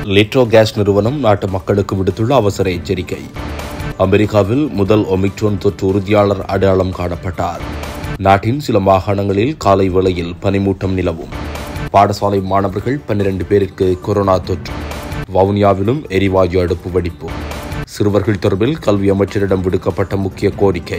Litro case நிறுவனம் நாட்டு மக்களுக்கு விடுத்துள்ள அவசர எச்சரிக்கை அமெரிக்காவில் முதல் ஒமிக்ரோன் தொற்று உறுதியாளர் அடையாளம் காணப்பட்டார் நாட்டின் சில மாகாணங்களில் காலை வேளையில் பனிமூட்டம் நிலவும் பாடசாலை மாணவர்கள் பன்னிரண்டு பேருக்கு கொரோனா தொற்று வவுனியாவிலும் எரிவாயு அடுப்பு வெடிப்பு சிறுவர்கள் தொடர்பில் கல்வி அமைச்சரிடம் விடுக்கப்பட்ட முக்கிய கோரிக்கை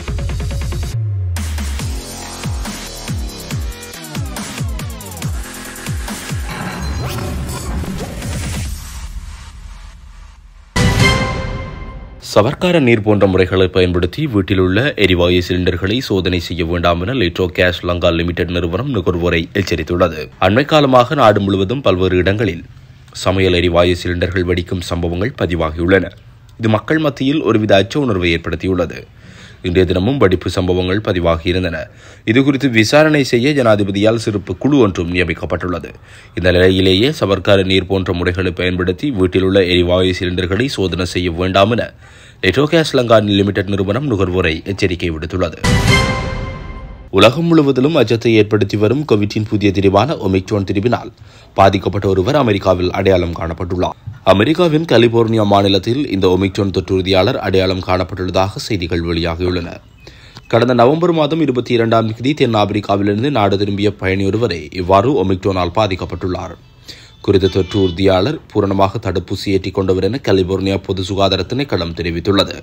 சவர்க்கார நீர் போன்ற முறைகளை பயன்படுத்தி வீட்டில் உள்ள எரிவாயு சிலிண்டர்களை சோதனை செய்ய வேண்டாம் என லிட்ரோ கேஸ் லங்கா லிமிடெட் நிறுவனம் நுகர்வோரை எச்சரித்துள்ளது அண்மை காலமாக நாடு முழுவதும் பல்வேறு இடங்களில் சமையல் எரிவாயு சிலிண்டர்கள் வெடிக்கும் சம்பவங்கள் பதிவாகியுள்ளன இது மக்கள் மத்தியில் ஒருவித அச்ச உணர்வை ஏற்படுத்தியுள்ளது இன்றைய தினமும் வெடிப்பு சம்பவங்கள் பதிவாகியிருந்தன இதுகுறித்து விசாரணை செய்ய ஜனாதிபதியால் சிறப்பு குழு ஒன்றும் நியமிக்கப்பட்டுள்ளது இந்த நிலையிலேயே சவர்க்கார நீர் போன்ற முறைகளை பயன்படுத்தி வீட்டில் உள்ள எரிவாயு சிலிண்டர்களை சோதனை செய்ய வேண்டாம் என லெட்ரோகேஸ் லங்கா லிமிடெட் நிறுவனம் நுகர்வோரை எச்சரிக்கை விடுத்துள்ளது உலகம் முழுவதிலும் அச்சத்தை ஏற்படுத்தி வரும் கோவிட்டின் புதிய திரிவான ஒமிக்ரோன் திரிவினால் பாதிக்கப்பட்ட ஒருவர் அமெரிக்காவில் அடையாளம் காணப்பட்டுள்ளார் அமெரிக்காவின் கலிபோர்னியா மாநிலத்தில் இந்த ஒமிக்ரோன் தொற்று உறுதியாளர் அடையாளம் காணப்பட்டுள்ளதாக செய்திகள் வெளியாகியுள்ளன கடந்த நவம்பர் மாதம் இருபத்தி இரண்டாம் தேதி தென் ஆப்பிரிக்காவிலிருந்து நாடு திரும்பிய பயணி ஒருவரே இவ்வாறு ஒமிக்ரோனால் பாதிக்கப்பட்டுள்ளார் குறித்த தொற்று உறுதியாளர் பூரணமாக தடுப்பூசி ஏற்றிக் கொண்டவர் என கலிபோர்னியா பொது சுகாதார திணைக்களம் தெரிவித்துள்ளது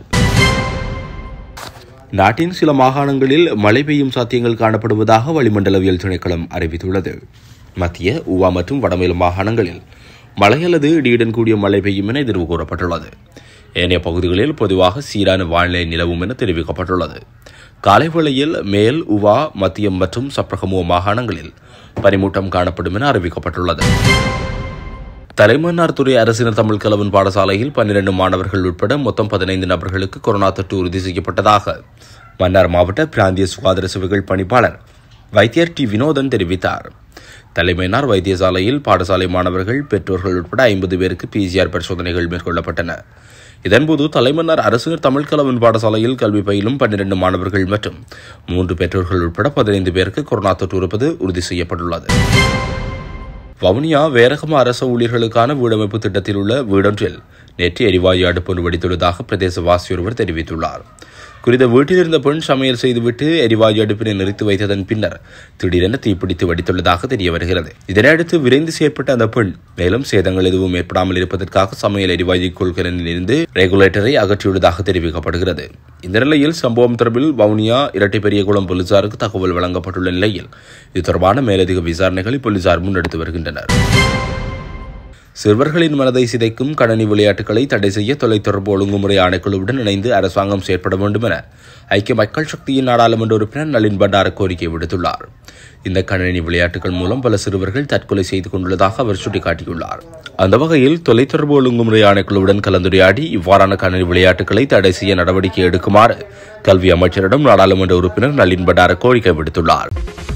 நாட்டின் சில மாகாணங்களில் மழை பெய்யும் சாத்தியங்கள் காணப்படுவதாக வளிமண்டலவியல் திணைக்களம் அறிவித்துள்ளது மத்திய உவா மற்றும் வடமேல் மாகாணங்களில் மழை அல்லது இடியுடன் கூடிய மழை பெய்யும் என எதிர்வு கூறப்பட்டுள்ளது ஏனைய பகுதிகளில் பொதுவாக சீரான வானிலை நிலவும் என தெரிவிக்கப்பட்டுள்ளது காலை வேளையில் மேல் உவா மத்தியம் மற்றும் சப்ரகமுவ மாகாணங்களில் பனிமூட்டம் காணப்படும் என அறிவிக்கப்பட்டுள்ளது தலைமன்னார் துறை அரசினர் தமிழ் கலவன் பாடசாலையில் பன்னிரண்டு மாணவர்கள் உட்பட மொத்தம் பதினைந்து நபர்களுக்கு கொரோனா தொற்று உறுதி செய்யப்பட்டதாக மன்னார் மாவட்ட பிராந்திய சுகாதார சேவைகள் பணிப்பாளர் வைத்தியர் டி வினோதன் தெரிவித்தார் தலைமையினார் வைத்தியசாலையில் பாடசாலை மாணவர்கள் பெற்றோர்கள் உட்பட ஐம்பது பேருக்கு பிசிஆர் பரிசோதனைகள் மேற்கொள்ளப்பட்டன இதன்போது தலைமன்னார் அரசினர் தமிழ் கலவன் பாடசாலையில் கல்வி பயிலும் பன்னிரண்டு மாணவர்கள் மற்றும் மூன்று பெற்றோர்கள் உட்பட பதினைந்து பேருக்கு கொரோனா தொற்று இருப்பது உறுதி செய்யப்பட்டுள்ளது வவுனியா வேரகம அரசு ஊழியர்களுக்கான வீடமைப்பு திட்டத்தில் உள்ள வீடொன்றில் நேற்று எரிவாயு அடுப்பு வெடித்துள்ளதாக பிரதேச வாசி ஒருவர் தெரிவித்துள்ளார் குறித்த வீட்டில் இருந்த பெண் சமையல் செய்துவிட்டு எரிவாயு அடுப்பினை நிறுத்தி வைத்ததன் பின்னர் திடீரென தீப்பிடித்து வெடித்துள்ளதாக தெரிய வருகிறது இதனையடுத்து விரைந்து செயற்பட்ட அந்த பெண் மேலும் சேதங்கள் எதுவும் ஏற்படாமல் இருப்பதற்காக சமையல் எரிவாயு கொள்கலனில் இருந்து ரெகுலேட்டரை அகற்றியுள்ளதாக தெரிவிக்கப்படுகிறது இந்த நிலையில் சம்பவம் தொடர்பில் வவுனியா இரட்டை பெரியகுளம் போலீசாருக்கு தகவல் வழங்கப்பட்டுள்ள நிலையில் இது தொடர்பான மேலதிக விசாரணைகளை போலீசார் முன்னெடுத்து வருகின்றனர் சிறுவர்களின் மனதை சிதைக்கும் கணனி விளையாட்டுகளை தடை செய்ய தொலைத்தொடர்பு ஒழுங்குமுறை ஆணைக்குழுவுடன் இணைந்து அரசாங்கம் செயற்பட வேண்டும் என ஐக்கிய மக்கள் சக்தியின் நாடாளுமன்ற உறுப்பினர் நளின் பண்டார கோரிக்கை விடுத்துள்ளார் இந்த கணனி விளையாட்டுகள் மூலம் பல சிறுவர்கள் தற்கொலை செய்து கொண்டுள்ளதாக அவர் சுட்டிக்காட்டியுள்ளார் அந்த வகையில் தொலைத்தொடர்பு ஒழுங்குமுறை ஆணைக்குழுவுடன் கலந்துரையாடி இவ்வாறான கணனி விளையாட்டுகளை தடை செய்ய நடவடிக்கை எடுக்குமாறு கல்வி அமைச்சரிடம் நாடாளுமன்ற உறுப்பினர் நளின் பண்டார கோரிக்கை விடுத்துள்ளார்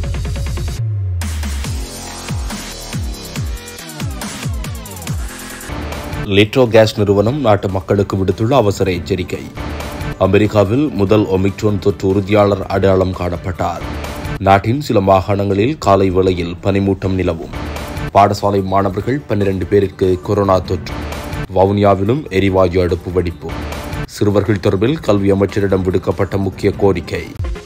லிட்ரோ கேஸ் நிறுவனம் நாட்டு மக்களுக்கு விடுத்துள்ள அவசர எச்சரிக்கை அமெரிக்காவில் முதல் ஒமிக்ரோன் தொற்று உறுதியாளர் அடையாளம் காணப்பட்டார் நாட்டின் சில மாகாணங்களில் காலை வேளையில் பனிமூட்டம் நிலவும் பாடசாலை மாணவர்கள் பன்னிரண்டு பேருக்கு கொரோனா தொற்று வவுனியாவிலும் எரிவாயு அடுப்பு வெடிப்பு சிறுவர்கள் தொடர்பில் கல்வி அமைச்சரிடம் விடுக்கப்பட்ட முக்கிய கோரிக்கை